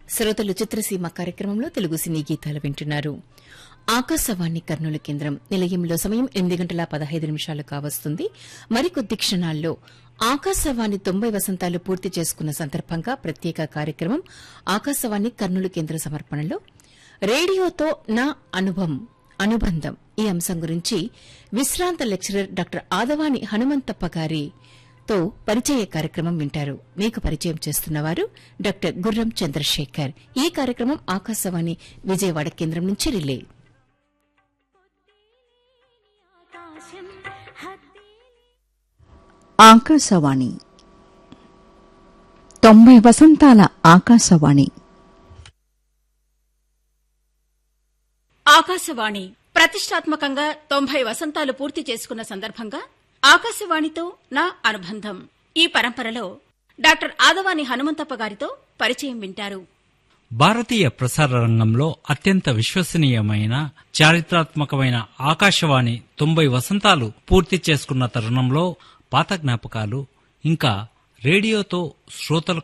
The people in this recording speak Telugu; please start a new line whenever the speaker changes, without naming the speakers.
శ్రోతలు చిత్రసీమ కార్యక్రమంలో తెలుగు సినీ గీతాలు వింటున్నారు ఆకాశవాణి కర్నూలు కేంద్రం నిలయంలో సమయం ఎనిమిది గంటల పదహైదు నిమిషాలు కావస్తుంది మరికొద్ది క్షణాల్లో ఆకాశవాణి తొంభై వసంతాలు పూర్తి చేసుకున్న సందర్భంగా ప్రత్యేక కార్యక్రమం ఆకాశవాణి కర్నూలు కేంద్ర సమర్పణలో రేడియోతో నా అనుభవం అనుబంధం ఈ అంశం గురించి విశ్రాంత లెక్చరర్ డాక్టర్ ఆదవాని హనుమంతప్ప గారి తో పరిచయ కార్యక్రమం వింటారు మీకు పరిచయం చేస్తున్నవారు డాక్టర్ గుర్రం చంద్రశేఖర్ ఈ కార్యక్రమం ఆకాశవాణి విజయవాడ కేంద్రం నుంచి రిలే
ఆకాశవాణి తొంభై వసంతాల ఆకాశవాణి
ఆకాశవాణి ప్రతిష్టాత్మకంగా తొంభై వసంతాలు పూర్తి చేసుకున్న సందర్భంగా ఆకాశవాణితో నా అనుబంధం ఈ పరంపరలో డాక్టర్ ఆదవాని హనుమంతప్ప గారితో పరిచయం వింటారు
భారతీయ ప్రసార రంగంలో అత్యంత విశ్వసనీయమైన చారిత్రాత్మకమైన ఆకాశవాణి తొంభై వసంతాలు పూర్తి చేసుకున్న తరుణంలో పాత జ్ఞాపకాలు ఇంకా రేడియోతో శ్రోతలకు